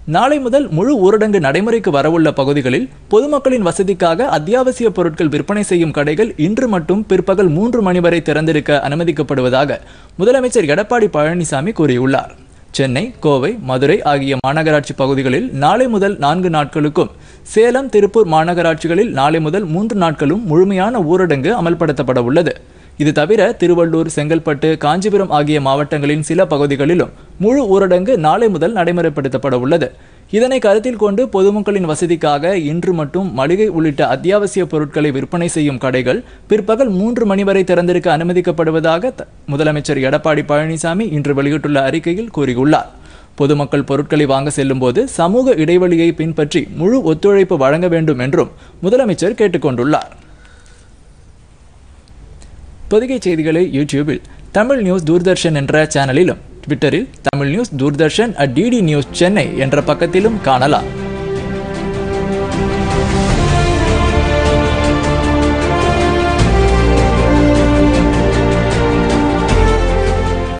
நாளை முதல் முழு ஊரடங்கு நடைமுறைக்கு வரவுள்ள பகுதிகளில் பொதுமக்களின் வசதிக்காக அத்தியாவசிய பொருட்கள் விற்பனை செய்யும் கடைகள் இன்று மட்டும் பிற்பகல் மூன்று மணி வரை திறந்திருக்க அனுமதிக்கப்படுவதாக முதலமைச்சர் எடப்பாடி பழனிசாமி கூறியுள்ளார் சென்னை கோவை மதுரை ஆகிய மாநகராட்சி பகுதிகளில் நாளை முதல் நான்கு நாட்களுக்கும் சேலம் திருப்பூர் மாநகராட்சிகளில் நாளை முதல் மூன்று நாட்களும் முழுமையான ஊரடங்கு அமல்படுத்தப்பட உள்ளது இது தவிர திருவள்ளூர் செங்கல்பட்டு காஞ்சிபுரம் ஆகிய மாவட்டங்களின் சில பகுதிகளிலும் முழு ஊரடங்கு நாளை முதல் நடைமுறைப்படுத்தப்பட உள்ளது இதனை கருத்தில் கொண்டு பொதுமக்களின் வசதிக்காக இன்று மட்டும் மளிகை உள்ளிட்ட அத்தியாவசிய பொருட்களை விற்பனை செய்யும் கடைகள் பிற்பகல் மூன்று மணி வரை திறந்திருக்க அனுமதிக்கப்படுவதாக த- முதலமைச்சர் எடப்பாடி பழனிசாமி இன்று வெளியிட்டுள்ள அறிக்கையில் கூறியுள்ளார் பொதுமக்கள் பொருட்களை வாங்க செல்லும்போது சமூக இடைவெளியை பின்பற்றி முழு ஒத்துழைப்பு வழங்க வேண்டும் என்றும் முதலமைச்சர் கேட்டுக்கொண்டுள்ளார் பொதிகை செய்திகளை யூடியூபில் தமிழ் நியூஸ் தூர்தர்ஷன் என்ற சேனலிலும் ட்விட்டரில் Tamil news Doordarshan at DD news Chennai என்ற பக்கத்திலும் காணலாம்